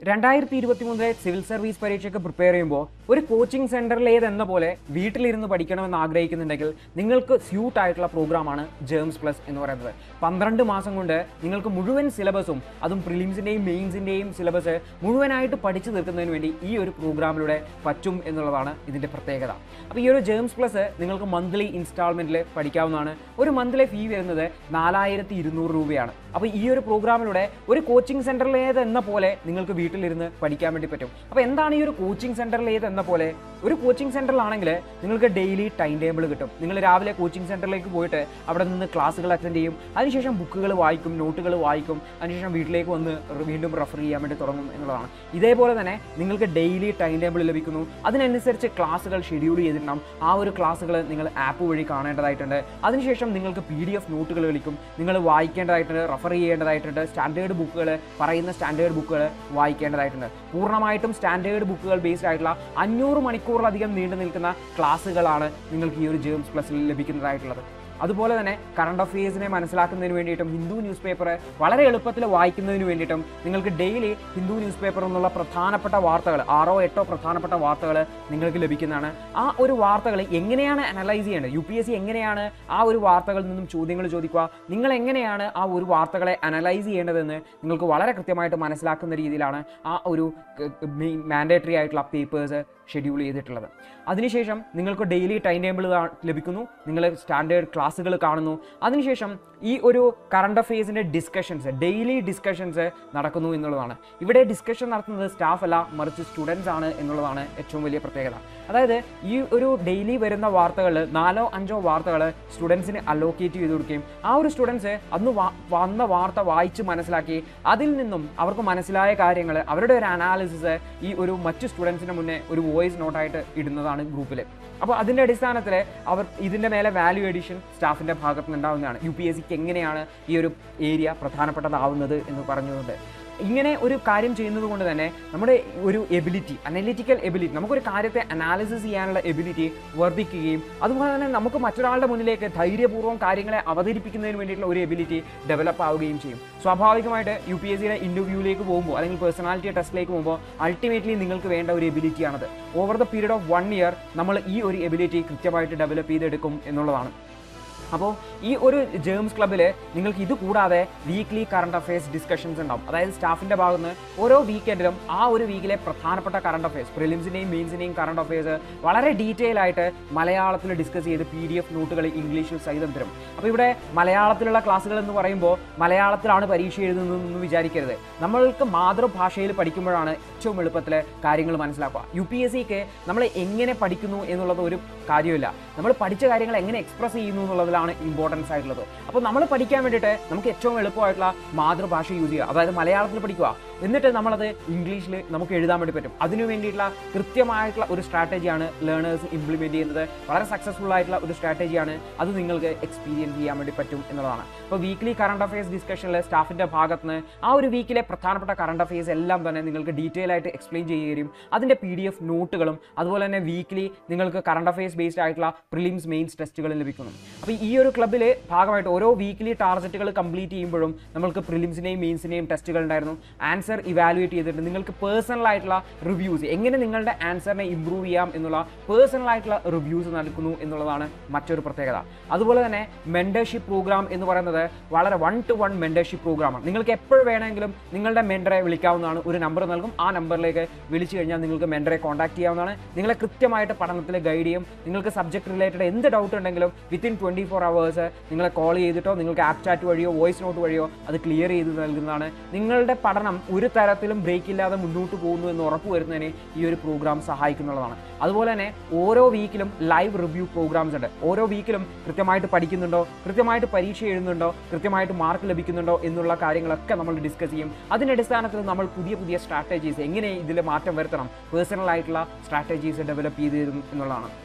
രണ്ടായിരത്തി ഇരുപത്തി മൂന്നിലെ സിവിൽ സർവീസ് പരീക്ഷയ്ക്ക് പ്രിപ്പയർ ചെയ്യുമ്പോൾ ഒരു കോച്ചിങ് സെന്ററിലേതെന്ന പോലെ വീട്ടിലിരുന്ന് പഠിക്കണമെന്ന് ആഗ്രഹിക്കുന്നുണ്ടെങ്കിൽ നിങ്ങൾക്ക് സ്യൂട്ട് ആയിട്ടുള്ള പ്രോഗ്രാമാണ് ജേംസ് പ്ലസ് എന്ന് പറയുന്നത് പന്ത്രണ്ട് മാസം കൊണ്ട് നിങ്ങൾക്ക് മുഴുവൻ സിലബസും അതും പ്രിലിംസിൻ്റെയും മെയിൻസിൻ്റെയും സിലബസ് മുഴുവനായിട്ട് പഠിച്ചു തീർക്കുന്നതിന് വേണ്ടി ഈ ഒരു പ്രോഗ്രാമിലൂടെ പറ്റും എന്നുള്ളതാണ് ഇതിൻ്റെ പ്രത്യേകത അപ്പോൾ ഈ ഒരു ജേംസ് പ്ലസ് നിങ്ങൾക്ക് മന്ത്ലി ഇൻസ്റ്റാൾമെൻറ്റിൽ പഠിക്കാവുന്നതാണ് ഒരു മന്ത്ലി ഫീ വരുന്നത് നാലായിരത്തി ഇരുന്നൂറ് രൂപയാണ് അപ്പോൾ ഈ ഒരു പ്രോഗ്രാമിലൂടെ ഒരു കോച്ചിങ് സെൻറ്ററിലേതെന്ന പോലെ നിങ്ങൾക്ക് വീട്ടിലിരുന്ന് പഠിക്കാൻ വേണ്ടി പറ്റും അപ്പോൾ എന്താണ് ഈ ഒരു കോച്ചിങ് സെൻറ്ററിലേതെന്ന പോലെ ഒരു കോച്ചിങ് സെൻറ്ററിലാണെങ്കിൽ നിങ്ങൾക്ക് ഡെയിലി ടൈം ടേബിൾ കിട്ടും നിങ്ങൾ രാവിലെ കോച്ചിങ് സെൻറ്ററിലേക്ക് പോയിട്ട് അവിടെ നിന്ന് ക്ലാസ്സുകൾ അറ്റൻഡ് ചെയ്യും അതിനുശേഷം ബുക്കുകൾ വായിക്കും നോട്ടുകൾ വായിക്കും അതിനുശേഷം വീട്ടിലേക്ക് വന്ന് റി- വീണ്ടും റെഫർ ചെയ്യാൻ വേണ്ടി തുടങ്ങും എന്നുള്ളതാണ് ഇതേപോലെ തന്നെ നിങ്ങൾക്ക് ഡെയിലി ടൈം ടേബിൾ ലഭിക്കുന്നു അതിനനുസരിച്ച് ക്ലാസ്സുകൾ ഷെഡ്യൂൾ ചെയ്തിട്ടുണ്ടാവും ആ ഒരു ക്ലാസ്സുകൾ നിങ്ങൾ ആപ്പ് വഴി കാണേണ്ടതായിട്ടുണ്ട് അതിനുശേഷം നിങ്ങൾക്ക് പി ഡി എഫ് നോട്ടുകൾ കളിക്കും നിങ്ങൾ വായിക്കേണ്ടതായിട്ടുണ്ട് റെഫർ ചെയ്യേണ്ടതായിട്ടുണ്ട് സ്റ്റാൻഡേർഡ് ബുക്കുകൾ പറയുന്ന സ്റ്റാൻഡേർഡ് ബുക്കുകൾ വായിക്കേണ്ടതായിട്ടുണ്ട് പൂർണ്ണമായിട്ടും സ്റ്റാൻഡേർഡ് ബുക്കുകൾ ബേസ്ഡ് ആയിട്ടുള്ള അഞ്ഞൂറ് മണിക്കൂറിലധികം നീണ്ടു നിൽക്കുന്ന ക്ലാസ്സുകളാണ് നിങ്ങൾക്ക് ഈ ഒരു ജേംസ് പ്ലസിൽ ലഭിക്കുന്നതായിട്ടുള്ളത് അതുപോലെ തന്നെ കറണ്ട് അഫയേഴ്സിനെ മനസ്സിലാക്കുന്നതിന് വേണ്ടിയിട്ടും ഹിന്ദു ന്യൂസ് പേപ്പർ വളരെ എളുപ്പത്തിൽ വായിക്കുന്നതിന് വേണ്ടിയിട്ടും നിങ്ങൾക്ക് ഡെയിലി ഹിന്ദു ന്യൂസ് പേപ്പർ എന്നുള്ള പ്രധാനപ്പെട്ട വാർത്തകൾ ആറോ എട്ടോ പ്രധാനപ്പെട്ട വാർത്തകൾ നിങ്ങൾക്ക് ലഭിക്കുന്നതാണ് ആ ഒരു വാർത്തകൾ എങ്ങനെയാണ് അനലൈസ് ചെയ്യേണ്ടത് യു പി എസ് സി എങ്ങനെയാണ് ആ ഒരു വാർത്തകളിൽ നിന്നും ചോദ്യങ്ങൾ ചോദിക്കുക നിങ്ങൾ എങ്ങനെയാണ് ആ ഒരു വാർത്തകളെ അനലൈസ് ചെയ്യേണ്ടതെന്ന് നിങ്ങൾക്ക് വളരെ കൃത്യമായിട്ട് മനസ്സിലാക്കുന്ന രീതിയിലാണ് ആ ഒരു മാൻഡേറ്ററി ആയിട്ടുള്ള പേപ്പേഴ്സ് ഷെഡ്യൂൾ ചെയ്തിട്ടുള്ളത് അതിനുശേഷം നിങ്ങൾക്ക് ഡെയിലി ടൈം ടേബിൾ ലഭിക്കുന്നു നിങ്ങൾ സ്റ്റാൻഡേർഡ് ക്ലാസ്സുകൾ കാണുന്നു അതിനുശേഷം ഈ ഒരു കറണ്ട് അഫയേഴ്സിൻ്റെ ഡിസ്കഷൻസ് ഡെയിലി ഡിസ്കഷൻസ് നടക്കുന്നു എന്നുള്ളതാണ് ഇവിടെ ഡിസ്കഷൻ നടത്തുന്നത് സ്റ്റാഫ് അല്ല മറിച്ച് സ്റ്റുഡൻസ് ആണ് എന്നുള്ളതാണ് ഏറ്റവും വലിയ പ്രത്യേകത അതായത് ഈ ഒരു ഡെയിലി വരുന്ന വാർത്തകൾ നാലോ അഞ്ചോ വാർത്തകൾ സ്റ്റുഡൻസിന് അലോക്കേറ്റ് ചെയ്ത് കൊടുക്കുകയും ആ ഒരു സ്റ്റുഡൻസ് അന്ന് വാ- വന്ന വാർത്ത വായിച്ച് മനസ്സിലാക്കി അതിൽ നിന്നും അവർക്ക് മനസ്സിലായ കാര്യങ്ങൾ അവരുടെ ഒരു അനാലിസിസ് ഈ ഒരു മറ്റു സ്റ്റുഡൻസിന് മുന്നേ ഒരു വോയിസ് നോട്ടായിട്ട് ഇടുന്നതാണ് ഗ്രൂപ്പിൽ അപ്പോൾ അതിൻ്റെ അടിസ്ഥാനത്തിൽ അവർ ഇതിൻ്റെ മേലെ വാല്യൂ എഡിഷൻ സ്റ്റാഫിൻ്റെ ഭാഗത്ത് നിന്ന് ഉണ്ടാവുന്നതാണ് യു പി എസ് സിക്ക് എങ്ങനെയാണ് ഈ ഒരു ഏരിയ പ്രധാനപ്പെട്ടതാവുന്നത് എന്ന് പറഞ്ഞുകൊണ്ട് ഇങ്ങനെ ഒരു കാര്യം ചെയ്യുന്നത് കൊണ്ട് തന്നെ നമ്മുടെ ഒരു എബിലിറ്റി അനലിറ്റിക്കൽ എബിലിറ്റി നമുക്കൊരു കാര്യത്തെ അനാലിസിസ് ചെയ്യാനുള്ള എബിലിറ്റി വർദ്ധിക്കുകയും അതുപോലെ തന്നെ നമുക്ക് മറ്റൊരാളുടെ മുന്നിലേക്ക് ധൈര്യപൂർവ്വം കാര്യങ്ങളെ അവതരിപ്പിക്കുന്നതിന് വേണ്ടിയിട്ടുള്ള ഒരു എബിലിറ്റി ഡെവലപ്പ് ആവുകയും ചെയ്യും സ്വാഭാവികമായിട്ട് യു പി എസ് സിയുടെ ഇൻ്റർവ്യൂവിലേക്ക് പോകുമ്പോൾ അല്ലെങ്കിൽ പേഴ്സണാലിറ്റി ടെസ്റ്റിലേക്ക് പോകുമ്പോൾ അൾട്ടിമേറ്റ്ലി നിങ്ങൾക്ക് വേണ്ട ഒരു എബിലിറ്റിയാണത് over the period of one year നമ്മൾ ഈ ഒരു എബിലിറ്റി കൃത്യമായിട്ട് ഡെവലപ്പ് ചെയ്തെടുക്കും എന്നുള്ളതാണ് അപ്പോൾ ഈ ഒരു ജേംസ് ക്ലബ്ബിൽ നിങ്ങൾക്ക് ഇത് കൂടാതെ വീക്ക്ലി കറണ്ട് അഫയേഴ്സ് ഡിസ്കഷൻസ് ഉണ്ടാവും അതായത് സ്റ്റാഫിൻ്റെ ഭാഗത്ത് നിന്ന് ഓരോ വീക്കെൻഡിലും ആ ഒരു വീക്കിലെ പ്രധാനപ്പെട്ട കറണ്ട് അഫയേഴ്സ് പ്രിലിംസിൻ്റെയും മെയിൻസിൻ്റെയും കറണ്ട് അഫയേഴ്സ് വളരെ ഡീറ്റെയിൽ ആയിട്ട് മലയാളത്തിൽ ഡിസ്കസ് ചെയ്ത് പി ഡി എഫ് നോട്ടുകൾ ഇംഗ്ലീഷിൽ സഹിതം തരും അപ്പോൾ ഇവിടെ മലയാളത്തിലുള്ള ക്ലാസ്സുകൾ എന്ന് പറയുമ്പോൾ മലയാളത്തിലാണ് പരീക്ഷ എഴുതുന്നതെന്ന് വിചാരിക്കരുത് നമ്മൾക്ക് മാതൃഭാഷയിൽ പഠിക്കുമ്പോഴാണ് ഏറ്റവും എളുപ്പത്തിൽ കാര്യങ്ങൾ മനസ്സിലാക്കുക യു പി എസ് സിക്ക് നമ്മൾ എങ്ങനെ പഠിക്കുന്നു എന്നുള്ളത് ഒരു കാര്യമില്ല നമ്മൾ പഠിച്ച കാര്യങ്ങൾ എങ്ങനെ എക്സ്പ്രസ് ചെയ്യുന്നു എന്നുള്ളതിലാണ് ഇമ്പോർട്ടൻസ് ആയിട്ടുള്ളത് അപ്പോൾ നമ്മൾ പഠിക്കാൻ വേണ്ടിയിട്ട് നമുക്ക് ഏറ്റവും എളുപ്പമായിട്ടുള്ള മാതൃഭാഷ യൂസ് ചെയ്യുക അതായത് മലയാളത്തിൽ പഠിക്കുക എന്നിട്ട് നമ്മളത് ഇംഗ്ലീഷിൽ നമുക്ക് എഴുതാൻ വേണ്ടി പറ്റും അതിനു വേണ്ടിയിട്ടുള്ള കൃത്യമായിട്ടുള്ള ഒരു സ്ട്രാറ്റജിയാണ് ലേണേഴ്സ് ഇംപ്ലിമെൻറ്റ് ചെയ്യുന്നത് വളരെ സക്സസ്ഫുൾ ആയിട്ടുള്ള ഒരു സ്ട്രാറ്റജിയാണ് അത് നിങ്ങൾക്ക് എക്സ്പീരിയൻസ് ചെയ്യാൻ വേണ്ടി പറ്റും എന്നുള്ളതാണ് അപ്പോൾ വീക്ക്ലി കറണ്ട് അഫയേഴ്സ് ഡിസ്കഷനിൽ സ്റ്റാഫിൻ്റെ ഭാഗത്ത് നിന്ന് ആ ഒരു വീക്കിലെ പ്രധാനപ്പെട്ട കറണ്ട് അഫയേഴ്സ് എല്ലാം തന്നെ നിങ്ങൾക്ക് ഡീറ്റെയിൽ ആയിട്ട് എക്സ്പ്ലെയിൻ ചെയ്യുകയും അതിൻ്റെ പി ഡി എഫ് നോട്ടുകളും അതുപോലെ തന്നെ വീക്ക്ലി നിങ്ങൾക്ക് കറണ്ട് അഫയേഴ്സ് ബേസ്ഡ് ആയിട്ടുള്ള പ്രിലിംസ് മെയിൻസ് ടെസ്റ്റുകളും ലഭിക്കുന്നു അപ്പോൾ ഈ ഒരു ക്ലബ്ബിൽ ഭാഗമായിട്ട് ഓരോ വീക്ക്ലി ടാർഗറ്റുകൾ കംപ്ലീറ്റ് ചെയ്യുമ്പോഴും നമ്മൾക്ക് പ്രിലിംസിനെയും മെയിൻസിനെയും ടെസ്റ്റുകൾ ഉണ്ടായിരുന്നു ആൻസർ ഇവാലുവേറ്റ് ചെയ്തിട്ട് നിങ്ങൾക്ക് പേഴ്സണൽ ആയിട്ടുള്ള റിവ്യൂസ് എങ്ങനെ നിങ്ങളുടെ ആൻസറിനെ ഇമ്പ്രൂവ് ചെയ്യാം എന്നുള്ള പേഴ്സണൽ ആയിട്ടുള്ള റിവ്യൂസ് നൽകുന്നു എന്നുള്ളതാണ് മറ്റൊരു പ്രത്യേകത അതുപോലെ തന്നെ മെൻഡർഷിപ്പ് പ്രോഗ്രാം എന്ന് പറയുന്നത് വളരെ വൺ ടു വൺ മെൻഡർഷിപ്പ് പ്രോഗ്രാമാണ് നിങ്ങൾക്ക് എപ്പോഴും വേണമെങ്കിലും നിങ്ങളുടെ മെൻഡറെ വിളിക്കാവുന്നതാണ് ഒരു നമ്പർ നൽകും ആ നമ്പറിലേക്ക് വിളിച്ചു കഴിഞ്ഞാൽ നിങ്ങൾക്ക് മെൻഡറെ കോൺടാക്ട് ചെയ്യാവുന്നതാണ് നിങ്ങളെ കൃത്യമായിട്ട് പഠനത്തിൽ ഗൈഡ് ചെയ്യും നിങ്ങൾക്ക് സബ്ജക്ട് റിലേറ്റഡ് എന്ത് ഡൗട്ട് ഉണ്ടെങ്കിലും വിത്തിൻ ട്വൻറ്റി ഫോർ അവേഴ്സ് നിങ്ങളെ കോൾ ചെയ്തിട്ടോ നിങ്ങൾക്ക് ആപ്പ് ചാറ്റ് വഴിയോ വോയിസ് നോട്ട് വഴിയോ അത് ക്ലിയർ ചെയ്ത് നൽകുന്നതാണ് നിങ്ങളുടെ പഠനം ഒരു തരത്തിലും ബ്രേക്ക് ഇല്ലാതെ മുന്നോട്ട് പോകുന്നു എന്ന് ഉറപ്പുവരുന്നതിന് ഈ ഒരു പ്രോഗ്രാം സഹായിക്കുന്നുള്ളതാണ് അതുപോലെ തന്നെ ഓരോ വീക്കിലും ലൈവ് റിവ്യൂ പ്രോഗ്രാംസ് ഉണ്ട് ഓരോ വീക്കിലും കൃത്യമായിട്ട് പഠിക്കുന്നുണ്ടോ കൃത്യമായിട്ട് പരീക്ഷ എഴുതുന്നുണ്ടോ കൃത്യമായിട്ട് മാർക്ക് ലഭിക്കുന്നുണ്ടോ എന്നുള്ള കാര്യങ്ങളൊക്കെ നമ്മൾ ഡിസ്കസ് ചെയ്യും അതിൻ്റെ അടിസ്ഥാനത്തിൽ നമ്മൾ പുതിയ പുതിയ സ്ട്രാറ്റജീസ് എങ്ങനെ ഇതിൽ മാറ്റം വരുത്തണം പേഴ്സണൽ ആയിട്ടുള്ള സ്ട്രാറ്റജീസ് ഡെവലപ്പ് ചെയ്ത് തരും എന്നുള്ളതാണ്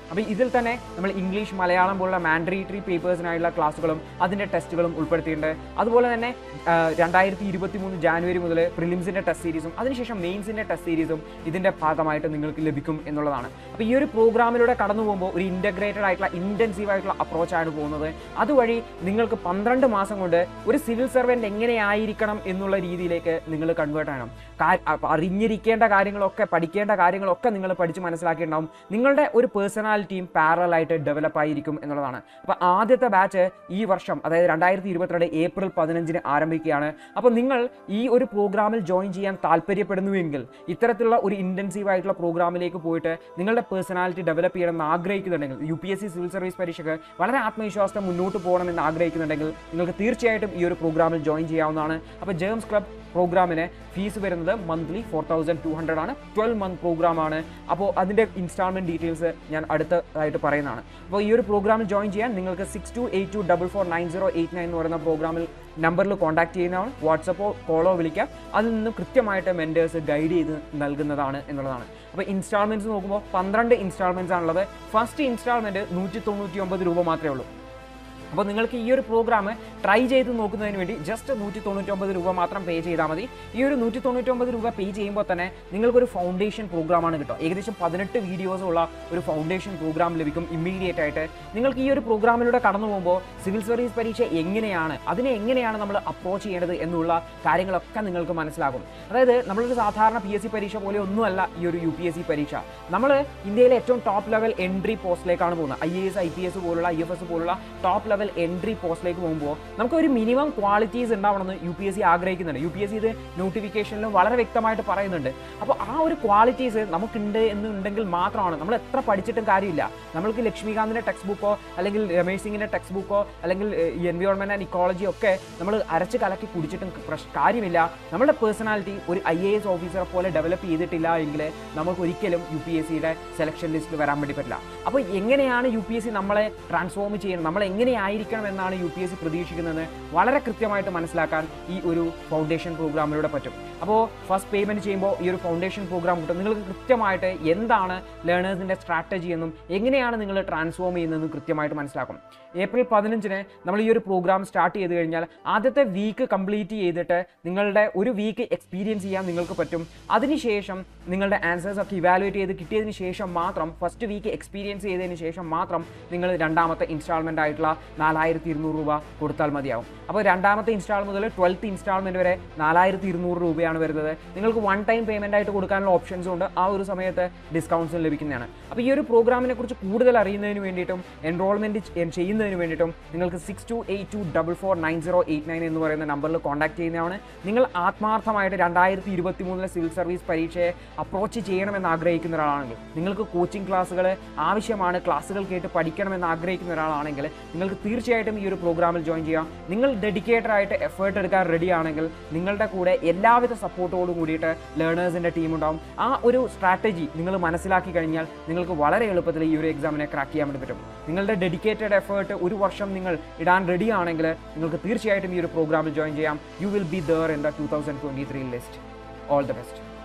അപ്പോൾ ഇതിൽ തന്നെ നമ്മൾ ഇംഗ്ലീഷ് മലയാളം പോലുള്ള മാൻഡറേറ്ററി പേപ്പേഴ്സിനായുള്ള ക്ലാസ്സുകളും അതിൻ്റെ ടെസ്റ്റുകളും ഉൾപ്പെടുത്തിയിട്ടുണ്ട് അതുപോലെ തന്നെ രണ്ടായിരത്തി ഇരുപത്തി മൂന്ന് ജാനുവരി മുതൽ പ്രിലിംസിൻ്റെ ടെസ്റ്റ് സീരീസും അതിനുശേഷം മെയിൻസിൻ്റെ ടെസ്റ്റ് സീരീസും ഇതിൻ്റെ ഭാഗമായിട്ട് നിങ്ങൾക്ക് ലഭിക്കും എന്നുള്ളതാണ് അപ്പോൾ ഈ ഒരു പ്രോഗ്രാമിലൂടെ കടന്നു പോകുമ്പോൾ ഒരു ഇൻ്റഗ്രേറ്റഡ് ആയിട്ടുള്ള ഇൻറ്റൻസീവ് ആയിട്ടുള്ള അപ്രോച്ചാണ് പോകുന്നത് അതുവഴി നിങ്ങൾക്ക് പന്ത്രണ്ട് മാസം കൊണ്ട് ഒരു സിവിൽ സർവൻറ്റ് എങ്ങനെയായിരിക്കണം എന്നുള്ള രീതിയിലേക്ക് നിങ്ങൾ കൺവേർട്ട് ചെയ്യണം കാ- അപ്പ- അറിഞ്ഞിരിക്കേണ്ട കാര്യങ്ങളൊക്കെ പഠിക്കേണ്ട കാര്യങ്ങളൊക്കെ നിങ്ങൾ പഠിച്ച് മനസ്സിലാക്കിയിട്ടുണ്ടാവും നിങ്ങളുടെ ഒരു പേഴ്സണാലിറ്റിയും പാരലായിട്ട് ഡെവലപ്പ് ആയിരിക്കും എന്നുള്ളതാണ് അപ്പോൾ ആദ്യത്തെ ബാച്ച് ഈ വർഷം അതായത് രണ്ടായിരത്തി ഇരുപത്തിരണ്ട് ഏപ്രിൽ പതിനഞ്ചിന് ആരംഭിക്കുകയാണ് അപ്പോൾ നിങ്ങൾ ഈ ഒരു പ്രോഗ്രാമിൽ ജോയിൻ ചെയ്യാൻ താല്പര്യപ്പെടുന്നുവെങ്കിൽ ഇത്തരത്തിലുള്ള ഒരു ഇൻറ്റൻസീവ് ആയിട്ടുള്ള പ്രോഗ്രാമിലേക്ക് പോയിട്ട് നിങ്ങളുടെ പേഴ്സണാലിറ്റി ഡെവലപ്പ് ചെയ്യണമെന്ന് ആഗ്രഹിക്കുന്നുണ്ടെങ്കിൽ U P S C civil service പരീക്ഷയ്ക്ക് വളരെ ആത്മവിശ്വാസത്തെ മുന്നോട്ട് പോകണമെന്ന് ആഗ്രഹിക്കുന്നുണ്ടെങ്കിൽ നിങ്ങൾക്ക് തീർച്ചയായിട്ടും ഈ ഒരു പ്രോഗ്രാമിൽ ജോയിൻ ചെയ്യാവുന്നതാണ് അപ്പോൾ ജേംസ് ക്ലബ് പ്രോഗ്രാമിന് ഫീസ് വരുന്നത് monthly four thousand two hundred ആണ് ട്വൽവ് മന്ത് പ്രോഗ്രാമാണ് അപ്പോൾ അതിൻ്റെ ഇൻസ്റ്റാൾമെൻറ്റ് ഡീറ്റെയിൽസ് ഞാൻ അടുത്തതായിട്ട് പറയുന്നതാണ് അപ്പോൾ ഈ ഒരു പ്രോഗ്രാമിൽ ജോയിൻ ചെയ്യാൻ നിങ്ങൾക്ക് six two eight two double four nine zero eight nine എന്ന് പറയുന്ന പ്രോഗ്രാമിൽ നമ്പറിൽ കോൺടാക്ട് ചെയ്യുന്നതാണ് വാട്സപ്പോ കോളോ വിളിക്കാം അതിൽ നിന്ന് കൃത്യമായിട്ട് മെൻറ്റേഴ്സ് ഗൈഡ് ചെയ്ത് നൽകുന്നതാണ് എന്നുള്ളതാണ് അപ്പോൾ ഇൻസ്റ്റാൾമെൻറ്റ്സ് നോക്കുമ്പോൾ പന്ത്രണ്ട് ഇൻസ്റ്റാൾമെൻറ്റ്സ് ആണുള്ളത് ഫസ്റ്റ് ഇൻസ്റ്റാൾമെൻറ്റ് നൂറ്റി തൊണ്ണൂറ്റി ഒമ്പത് രൂപ മാത്രമേ ഉള്ളൂ അപ്പോൾ നിങ്ങൾക്ക് ഈ ഒരു പ്രോഗ്രാം ട്രൈ ചെയ്ത് നോക്കുന്നതിന് വേണ്ടി ജസ്റ്റ് നൂറ്റി തൊണ്ണൂറ്റൊമ്പത് രൂപ മാത്രം പേ ചെയ്താൽ മതി ഈ ഒരു നൂറ്റി തൊണ്ണൂറ്റൊമ്പത് രൂപ പേ ചെയ്യുമ്പോൾ തന്നെ നിങ്ങൾക്കൊരു ഫൗണ്ടേഷൻ പ്രോഗ്രാമാണ് കിട്ടുക ഏകദേശം പതിനെട്ട് വീഡിയോസ് ഉള്ള ഒരു ഫൗണ്ടേഷൻ പ്രോഗ്രാം ലഭിക്കും ഇമ്മീഡിയറ്റ് ആയിട്ട് നിങ്ങൾക്ക് ഈ ഒരു പ്രോഗ്രാമിലൂടെ കടന്നു പോകുമ്പോൾ സിവിൽ സർവീസ് പരീക്ഷ എങ്ങനെയാണ് അതിനെ എങ്ങനെയാണ് നമ്മൾ അപ്രോച്ച് ചെയ്യേണ്ടത് എന്നുള്ള കാര്യങ്ങളൊക്കെ നിങ്ങൾക്ക് മനസ്സിലാകും അതായത് നമ്മളൊരു സാധാരണ പി എസ് സി പരീക്ഷ പോലെ ഒന്നുമല്ല ഈ ഒരു യു പി എസ് സി പരീക്ഷ നമ്മൾ ഇന്ത്യയിലെ ഏറ്റവും ടോപ്പ് ലെവൽ എൻട്രി പോസ്റ്റിലേക്കാണ് പോകുന്നത് I A S I P S പോലുള്ള ഐ എഫ് എസ് പോലുള്ള ടോപ്പ് ലെവൽ എൻട്രി പോസ്റ്റിലേക്ക് പോകുമ്പോൾ നമുക്ക് ഒരു മിനിമം ക്വാളിറ്റീസ് ഉണ്ടാവണമെന്ന് യു പി എസ് സി ആഗ്രഹിക്കുന്നുണ്ട് യു പി എസ് സി ഇത് നോട്ടിഫിക്കേഷനിലും വളരെ വ്യക്തമായിട്ട് പറയുന്നുണ്ട് അപ്പോൾ ആ ഒരു ക്വാളിറ്റീസ് നമുക്കുണ്ട് എന്നുണ്ടെങ്കിൽ മാത്രമാണ് നമ്മൾ എത്ര പഠിച്ചിട്ടും കാര്യമില്ല നമ്മൾക്ക് ലക്ഷ്മികാന്തിൻ്റെ ടെക്സ്റ്റ് ബുക്കോ അല്ലെങ്കിൽ രമേശ് സിംഗിൻ്റെ ടെക്സ്റ്റ് ബുക്കോ അല്ലെങ്കിൽ ഈ എൻവയോൺമെൻറ്റ് ആൻഡ് ഇക്കോളജി ഒക്കെ നമ്മൾ അരച്ച് കലക്കി കുടിച്ചിട്ടും പ്രശ് കാര്യമില്ല നമ്മുടെ പേഴ്സണാലിറ്റി ഒരു ഐ എ എസ് ഓഫീസറെ പോലെ ഡെവലപ്പ് ചെയ്തിട്ടില്ല എങ്കിൽ നമുക്ക് ഒരിക്കലും യു പി എസ് സിയുടെ സെലക്ഷൻ ലിസ്റ്റിൽ വരാൻ വേണ്ടി പറ്റില്ല അപ്പോൾ എങ്ങനെയാണ് യു പി എസ് സി നമ്മളെ ട്രാൻസ്ഫോം ചെയ്യുന്നത് നമ്മൾ എങ്ങനെയായിരിക്കണം എന്നാണ് യു പി എസ് സി പ്രതീക്ഷിക്കുന്നത് വളരെ കൃത്യമായിട്ട് മനസ്സിലാക്കാൻ ഈ ഒരു ഫൗണ്ടേഷൻ പ്രോഗ്രാമിലൂടെ പറ്റും അപ്പോൾ ഫസ്റ്റ് പേയ്മെൻറ്റ് ചെയ്യുമ്പോൾ ഈ ഒരു ഫൗണ്ടേഷൻ പ്രോഗ്രാം കിട്ടും നിങ്ങൾക്ക് കൃത്യമായിട്ട് എന്താണ് ലേണേഴ്സിൻ്റെ സ്ട്രാറ്റജി എന്നും എങ്ങനെയാണ് നിങ്ങൾ ട്രാൻസ്ഫോം ചെയ്യുന്നതെന്നും കൃത്യമായിട്ട് മനസ്സിലാക്കും ഏപ്രിൽ പതിനഞ്ചിന് നമ്മൾ ഈ ഒരു പ്രോഗ്രാം സ്റ്റാർട്ട് ചെയ്ത് കഴിഞ്ഞാൽ ആദ്യത്തെ വീക്ക് കംപ്ലീറ്റ് ചെയ്തിട്ട് നിങ്ങളുടെ ഒരു വീക്ക് എക്സ്പീരിയൻസ് ചെയ്യാൻ നിങ്ങൾക്ക് പറ്റും അതിനുശേഷം നിങ്ങളുടെ ആൻസേഴ്സ് ഒക്കെ ഇവാലുവേറ്റ് ചെയ്ത് കിട്ടിയതിന് ശേഷം മാത്രം ഫസ്റ്റ് വീക്ക് എക്സ്പീരിയൻസ് ചെയ്തതിന് ശേഷം മാത്രം നിങ്ങൾ രണ്ടാമത്തെ ഇൻസ്റ്റാൾമെൻ്റ് ആയിട്ടുള്ള നാലായിരത്തി ഇരുന്നൂറ് രൂപ കൊടുത്താൽ മതിയാവും അപ്പോൾ രണ്ടാമത്തെ ഇൻസ്റ്റാൾ മുതൽ ട്വൽത്ത് ഇൻസ്റ്റാൾമെൻറ്റ് വരെ നാലായിരത്തി ഇരുന്നൂറ് രൂപയാണ് വരുന്നത് നിങ്ങൾക്ക് വൺ ടൈം പേയ്മെൻ്റ് ആയിട്ട് കൊടുക്കാനുള്ള ഓപ്ഷൻസും ഉണ്ട് ആ ഒരു സമയത്ത് ഡിസ്കൗണ്ട്സും ലഭിക്കുന്നതാണ് അപ്പോൾ ഈ ഒരു പ്രോഗ്രാമിനെ കുറിച്ച് കൂടുതൽ അറിയുന്നതിന് വേണ്ടിയിട്ടും എൻറോൾമെൻറ്റ് ചെയ്യുന്നതിന് വേണ്ടിയിട്ടും നിങ്ങൾക്ക് six two eight two double four nine zero eight nine എന്ന് പറയുന്ന നമ്പറിൽ കോൺടാക്ട് ചെയ്യുന്നതാണ് നിങ്ങൾ ആത്മാർത്ഥമായിട്ട് രണ്ടായിരത്തി ഇരുപത്തി മൂന്നിലെ സിവിൽ സർവീസ് പരീക്ഷയെ അപ്രോച്ച് ചെയ്യണമെന്ന് ആഗ്രഹിക്കുന്ന ഒരാളാണെങ്കിൽ നിങ്ങൾക്ക് കോച്ചിങ് ക്ലാസ്സുകൾ ആവശ്യമാണ് ക്ലാസ്സുകൾ കേട്ട് പഠിക്കണമെന്ന് ആഗ്രഹിക്കുന്ന ഒരാളാണെങ്കിൽ നിങ്ങൾക്ക് തീർച്ചയായിട്ടും ഈ ഒരു പ്രോഗ്രാമിൽ ജോയിൻ ചെയ്യാം നിങ്ങൾ ഡെഡിക്കേറ്റഡ് ആയിട്ട് എഫേർട്ട് എടുക്കാൻ റെഡി ആണെങ്കിൽ നിങ്ങളുടെ കൂടെ എല്ലാവിധ സപ്പോർട്ടോടും കൂടിയിട്ട് ലേണേഴ്സിൻ്റെ ടീം ഉണ്ടാവും ആ ഒരു സ്ട്രാറ്റജി നിങ്ങൾ മനസ്സിലാക്കി കഴിഞ്ഞാൽ നിങ്ങൾക്ക് വളരെ എളുപ്പത്തിൽ ഈ ഒരു എക്സാമിനെ ക്രാക്ക് ചെയ്യാൻ വേണ്ടി പറ്റും നിങ്ങളുടെ ഡെഡിക്കേറ്റഡ് എഫേർട്ട് ഒരു വർഷം നിങ്ങൾ ഇടാൻ റെഡി ആണെങ്കിൽ നിങ്ങൾക്ക് തീർച്ചയായിട്ടും ഈ ഒരു പ്രോഗ്രാമിൽ ജോയിൻ ചെയ്യാം you will be there in the two thousand twenty three list all the best